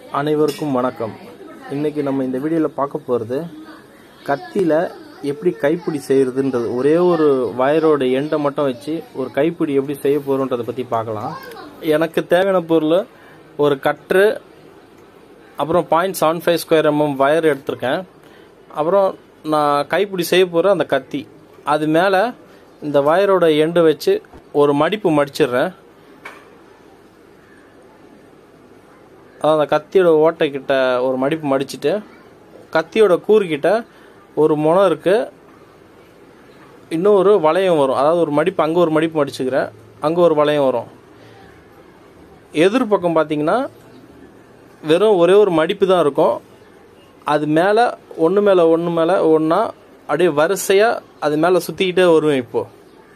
அனைவருக்கும் வணக்கம் இன்னைக்கு நம்ம இந்த வீடியோவில் பார்க்க போகிறது கத்தியில் எப்படி கைப்பிடி செய்கிறதுன்றது ஒரே ஒரு வயரோட எண்டை மட்டும் வச்சு ஒரு கைப்பிடி எப்படி செய்ய போகிறோன்றதை பற்றி பார்க்கலாம் எனக்கு தேவையான பொருள் ஒரு கட்ரு அப்புறம் point seven five square MM wire எடுத்திருக்கேன் அப்புறம் நான் கைப்பிடி செய்ய போகிற அந்த கத்தி அது மேலே இந்த வயரோட எண்டை வச்சு ஒரு மடிப்பு மடிச்சிடுறேன் அதாவது அந்த கத்தியோட ஓட்டைக்கிட்ட ஒரு மடிப்பு மடிச்சுட்டு கத்தியோட கூறுகிட்ட ஒரு முனை இருக்குது இன்னொரு வளையம் வரும் அதாவது ஒரு மடிப்பு அங்கே ஒரு மடிப்பு மடிச்சுக்கிறேன் அங்கே ஒரு வளையம் வரும் எதிர்பக்கம் பார்த்தீங்கன்னா வெறும் ஒரே ஒரு மடிப்பு தான் இருக்கும் அது மேலே ஒன்று மேலே ஒன்று மேலே ஒன்றா அப்படியே வரிசையாக அது மேலே சுற்றிக்கிட்டே வருவேன் இப்போது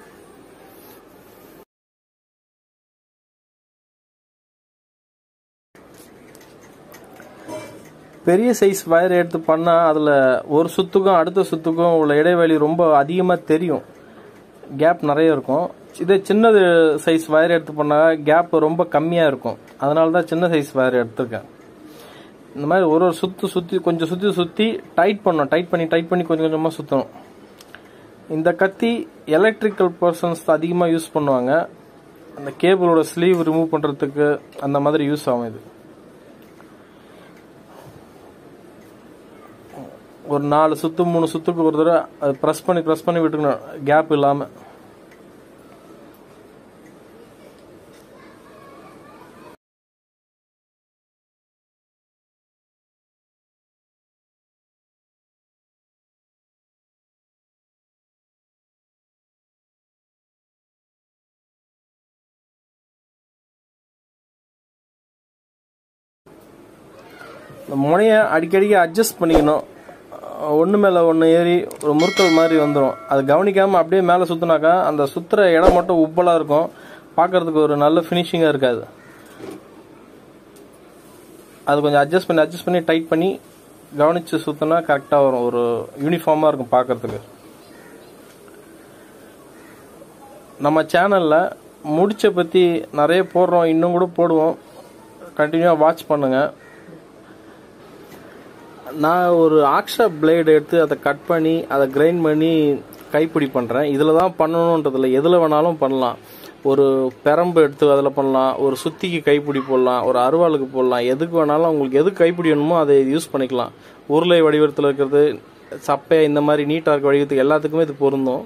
பெரிய சைஸ் வயர் எடுத்து பண்ணால் அதில் ஒரு சுத்துக்கும் அடுத்த சுத்துக்கும் உள்ள இடைவெளி ரொம்ப அதிகமாக தெரியும் கேப் நிறைய இருக்கும் இதே சின்னது சைஸ் வயர் எடுத்து பண்ணால் கேப் ரொம்ப கம்மியாக இருக்கும் அதனால தான் சின்ன சைஸ் வயர் எடுத்திருக்கேன் இந்த மாதிரி ஒரு ஒரு சுற்று சுற்றி கொஞ்சம் சுற்றி சுற்றி டைட் பண்ணணும் டைட் பண்ணி டைட் பண்ணி கொஞ்சம் கொஞ்சமாக சுற்றணும் இந்த கத்தி எலக்ட்ரிக்கல் பர்சன்ஸ் அதிகமாக யூஸ் பண்ணுவாங்க அந்த கேபிளோட ஸ்லீவ் ரிமூவ் பண்ணுறதுக்கு அந்த மாதிரி யூஸ் ஆகும் இது ஒரு நாலு சுத்து மூணு சுத்துக்கு ஒரு தடவை அது ப்ரெஸ் பண்ணி ப்ரெஸ் பண்ணி விட்டுக்கணும் கேப் இல்லாம இந்த முனையை அடிக்கடிக்கு அட்ஜஸ்ட் பண்ணிக்கணும் ஒன்று மேலே ஒன்று ஏறி ஒரு முறுக்கல் மாதிரி வந்துடும் அது கவனிக்காமல் அப்படியே மேலே சுற்றினாக்கா அந்த சுற்றுற இடம் மட்டும் உப்பலாக இருக்கும் பார்க்கறதுக்கு ஒரு நல்ல ஃபினிஷிங்காக இருக்காது அது கொஞ்சம் அட்ஜஸ்ட் பண்ணி அட்ஜஸ்ட் பண்ணி டைட் பண்ணி கவனித்து சுற்றினா கரெக்டாக வரும் ஒரு யூனிஃபார்மாக இருக்கும் பார்க்கறதுக்கு நம்ம சேனலில் முடிச்ச பற்றி நிறைய போடுறோம் இன்னும் கூட போடுவோம் கண்டினியூவாக வாட்ச் பண்ணுங்கள் நான் ஒரு ஆக்ஷா பிளேடு எடுத்து அதை கட் பண்ணி அதை கிரைண்ட் பண்ணி கைப்பிடி பண்ணுறேன் இதில் தான் பண்ணணுன்றதில்ல எதில் வேணாலும் பண்ணலாம் ஒரு பெரம்பு எடுத்து அதில் பண்ணலாம் ஒரு சுத்திக்கு கைப்பிடி போடலாம் ஒரு அருவாளுக்கு போடலாம் எதுக்கு வேணாலும் உங்களுக்கு எது கைப்பிடி வேணுமோ அதை யூஸ் பண்ணிக்கலாம் உருளை வடிவத்தில் இருக்கிறது சப்பை இந்த மாதிரி நீட்டாக இருக்க வடிவத்துக்கு எல்லாத்துக்குமே இது பொருந்தும்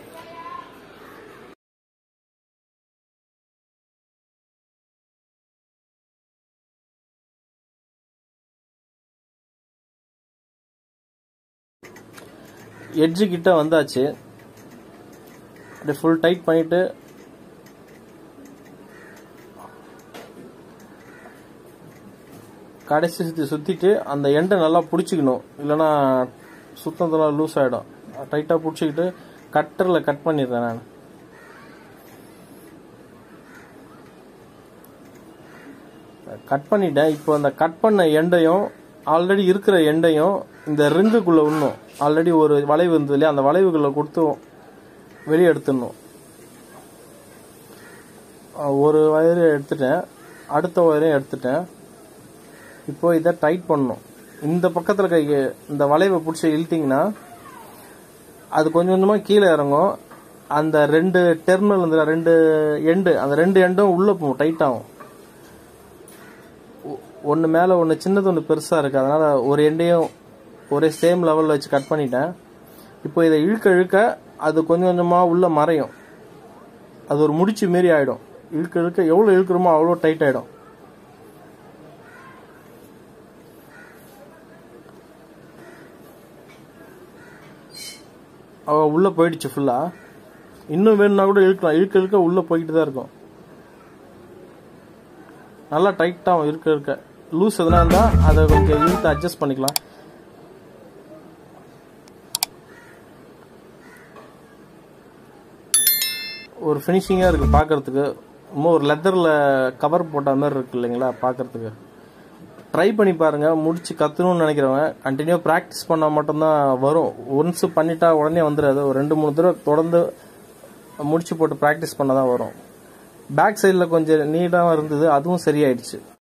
எட்ஜு கிட்ட வந்தாச்சு அப்படியே ஃபுல் டைட் பண்ணிட்டு கடைசி சுற்றி சுற்றிட்டு அந்த எண்டை நல்லா பிடிச்சிக்கணும் இல்லைன்னா சுத்தத்தெல்லாம் லூஸ் ஆகிடும் டைட்டாக பிடிச்சிக்கிட்டு கட்டரில் கட் பண்ணிடுறேன் நான் கட் பண்ணிட்டேன் இப்போ அந்த கட் பண்ண எண்டையும் ஆல்ரெடி இருக்கிற எண்டையும் இந்த ரிங்குக்குள்ளே இன்னும் ஆல்ரெடி ஒரு வளைவு இருந்தது இல்லையா அந்த வளைவுக்குள்ளே கொடுத்து வெளியே எடுத்துடணும் ஒரு வயரு எடுத்துட்டேன் அடுத்த வயரையும் எடுத்துட்டேன் இப்போ இதை டைட் பண்ணணும் இந்த பக்கத்தில் கை இந்த வளைவை பிடிச்சி இழுத்தீங்கன்னா அது கொஞ்சம் கொஞ்சமாக கீழே இறங்கும் அந்த ரெண்டு டெர்மினல் இந்த ரெண்டு எண்டு அந்த ரெண்டு எண்டும் உள்ளே போகும் டைட் ஆகும் ஒன்று மேலே ஒன்று சின்னது ஒன்று பெருசாக இருக்குது அதனால் ஒரு எண்டையும் ஒரே சேம் லெவலில் வச்சு கட் பண்ணிட்டேன் இப்போ இதை இழுக்க இழுக்க அது கொஞ்சம் கொஞ்சமாக உள்ளே மறையும் அது ஒரு முடிச்சு மாரி ஆகிடும் இழுக்க இழுக்க எவ்வளோ இழுக்கிறோமோ அவ்வளோ டைட் ஆகிடும் அவ உள்ளே போயிடுச்சு ஃபுல்லாக இன்னும் வேணும்னா கூட இழுக்கலாம் இழுக்க இழுக்க உள்ளே போய்கிட்டு தான் இருக்கும் நல்லா டைட்டாகும் இருக்க இருக்க லூஸ் எதுனா இருந்தால் அதை கொஞ்சம் இழுத்து அட்ஜஸ்ட் பண்ணிக்கலாம் ஒரு ஃபினிஷிங்காக இருக்குது பார்க்குறதுக்கு ரொம்ப ஒரு லெதரில் கவர் போட்ட மாதிரி இருக்கு இல்லைங்களா பார்க்குறதுக்கு ட்ரை பண்ணி பாருங்கள் முடிச்சு கற்றணும்னு நினைக்கிறவங்க கண்டினியூ ப்ராக்டிஸ் பண்ணால் மட்டும்தான் வரும் ஒன்ஸ் பண்ணிட்டா உடனே வந்துடாது ஒரு ரெண்டு மூணு தடவை தொடர்ந்து முடிச்சு போட்டு ப்ராக்டிஸ் பண்ண தான் வரும் பேக் சைடில் கொஞ்சம் நீடாக இருந்தது அதுவும் சரியாயிடுச்சு